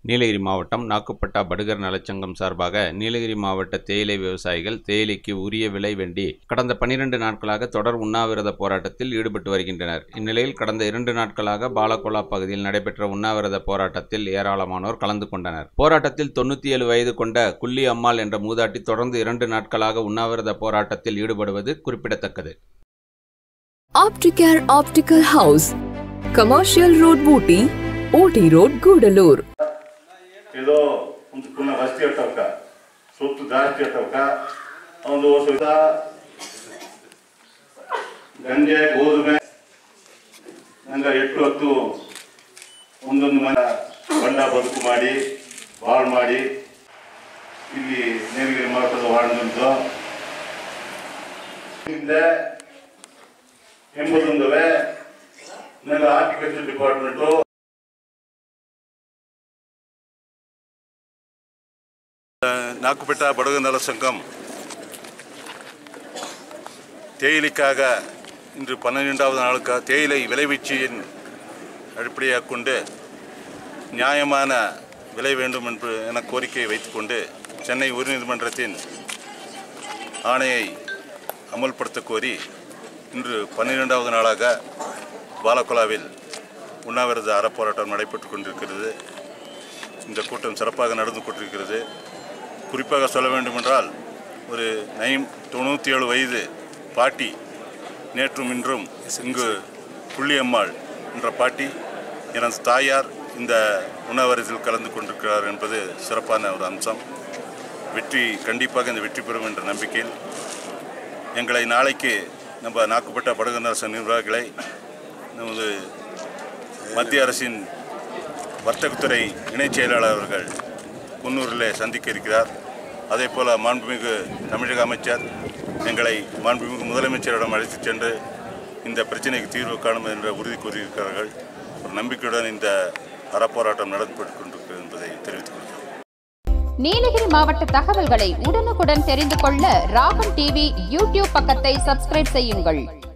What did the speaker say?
நீலகிரி மாவட்டம் நாக்குப்பட்டா படுகர் நலச்சங்கம் சார்பாக நீலகிரி மாவட்ட தேயிலை விவசாயிகள் தேயிலைக்கு உரிய விலை வேண்டி கடந்த பனிரெண்டு நாட்களாக தொடர் உண்ணாவிரத போராட்டத்தில் ஈடுபட்டு வருகின்றனர் இந்நிலையில் கடந்த இரண்டு நாட்களாக பாலகோலா பகுதியில் நடைபெற்ற உண்ணாவிரத போராட்டத்தில் ஏராளமானோர் கலந்து கொண்டனர் போராட்டத்தில் தொண்ணூற்றி ஏழு வயது கொண்ட குள்ளி அம்மாள் என்ற மூதாட்டி தொடர்ந்து இரண்டு நாட்களாக உண்ணாவிரத போராட்டத்தில் ஈடுபடுவது குறிப்பிடத்தக்கது Opticare Optical House, Commercial Road, Booty, OT Road, Gudalur. ಏದೋ ಒಂದು ಪುನಃ ವಸ್ತಿ ಇರ್ತವಕ್ಕ ಸೊತ್ತು ಜಾಸ್ತಿ ಇರ್ತವಕ್ಕ ಒಂದು ವರ್ಷ ಗಂಜೆ ಗೋಧುಮೆ ನಂಗ ಎಟ್ಟು ಹೊತ್ತು ಒಂದೊಂದು ಮನೆ ಬಂಡ ಬದುಕು ಮಾಡಿ ಬಾಳ್ ಮಾಡಿ ಇಲ್ಲಿ ನೀಲಗಿರಿ ಮಾವಟದ வாழ்ந்துருந்தோ இந்த ಎಂಬುದೊಂದವೆ ನನ್ನ ಆರ್ಟಿಕಲ್ಚರ್ ಡಿಪಾರ್ಟ್ಮೆಂಟು நாக்குப்பேட்டா படகு நல சங்கம் தேயிலைக்காக இன்று பன்னிரெண்டாவது நாளுக்காக தேயிலை விளைவீச்சியின் அடிப்படையாக கொண்டு நியாயமான விலை வேண்டும் என்று என கோரிக்கையை வைத்துக்கொண்டு சென்னை உயர்நீதிமன்றத்தின் ஆணையை அமல்படுத்த கோரி இன்று பன்னிரெண்டாவது நாளாக பாலகோலாவில் உண்ணாவிரத அறப்போராட்டம் நடைபெற்று கொண்டிருக்கிறது இந்த கூட்டம் சிறப்பாக நடந்து கொண்டிருக்கிறது குறிப்பாக சொல்ல வேண்டுமென்றால் ஒரு நைம் தொண்ணூற்றி ஏழு வயது பாட்டி நேற்றும் இன்றும் இங்கு புள்ளியம்மாள் என்ற பாட்டி எனது தாயார் இந்த உண்ணாவிரதத்தில் கலந்து கொண்டிருக்கிறார் என்பது சிறப்பான ஒரு அம்சம் வெற்றி கண்டிப்பாக இந்த வெற்றி பெறும் என்ற நம்பிக்கையில் எங்களை நாளைக்கு நம்ம நாக்குப்பட்ட படகு நரச நிர்வாகிகளை நமது மத்திய அரசின் வர்த்தகத்துறை இணைச் செயலாளர் அவர்கள் குன்னூரில் சந்திக்க இருக்கிறார் அதே போல் மாண்புமிகு தமிழக அமைச்சர் எங்களை மாண்புமிகு முதலமைச்சரிடம் அழைத்துச் சென்று இந்த பிரச்சனைக்கு தீர்வு காணும் என்ற உறுதி கூறியிருக்கிறார்கள் ஒரு நம்பிக்கையுடன் இந்த அறப்போராட்டம் நடந்து கொண்டிருக்கிறது என்பதை தெரிவித்துக் கொள்கிறேன் நீலகிரி மாவட்ட தகவல்களை உடனுக்குடன் தெரிந்து கொள்ள ராகம் டிவி யூடியூப் பக்கத்தை சப்ஸ்கிரைப் செய்யுங்கள்